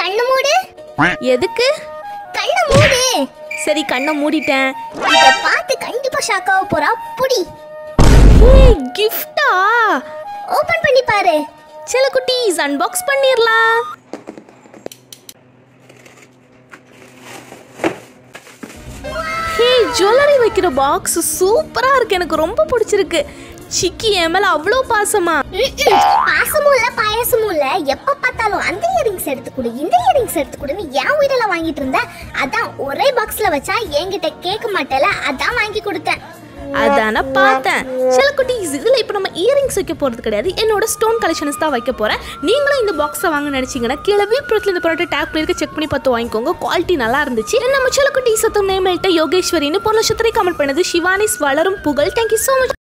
கண்ணு மூடு எதுக்கு கண்ணை மூடு சரி கண்ணை மூடிட்டேன் இத பார்த்து கண்டிப்பா ஷாக் ஆக போறா புடி ஹே கிஃப்டா ஓபன் பண்ணி பாரு சில குட்டீஸ் அன்பாக்ஸ் பண்ணிடலாம் ஹே ஜுவல்லரி வைக்கிற பாக்ஸ் சூப்பரா இருக்கு எனக்கு ரொம்ப பிடிச்சிருக்கு சிக்கி என் மேல அவ்வளோ பாசமா ம்ம். பாசமும் இல்ல பாயாசமும் இல்ல எப்ப பார்த்தாலும் அந்த இயரிங்ஸ் எடுத்து கொடு இந்த இயரிங்ஸ் எடுத்து கொடுன்னு என் உயிரில வாங்கிட்டு இருந்த அதான் ஒரே பாக்ஸ்ல வச்சா என்கிட்ட கேட்க மாட்டேல அதான் வாங்கி கொடுத்தேன் அதான பார்த்தேன் சில குட்டீஸ் இதில் இப்போ நம்ம இயரிங்ஸ் வைக்க போகிறது கிடையாது என்னோட ஸ்டோன் கலெக்ஷன்ஸ் தான் வைக்க போகிறேன் நீங்களும் இந்த பாக்ஸை வாங்க நினச்சிங்கன்னா கீழே விழுப்புரத்தில் இந்த ப்ராடக்ட் டேக் பண்ணியிருக்க செக் பண்ணி பார்த்து வாங்கிக்கோங்க குவாலிட்டி நல்லா இருந்துச்சு நம்ம சில குட்டீஸ் சத்தம் நேமெல்ட்ட யோகேஸ்வரின்னு பொருள் கமெண்ட் பண்ணது சிவானிஸ் வளரும் புகழ் தேங்க்யூ ஸோ மச்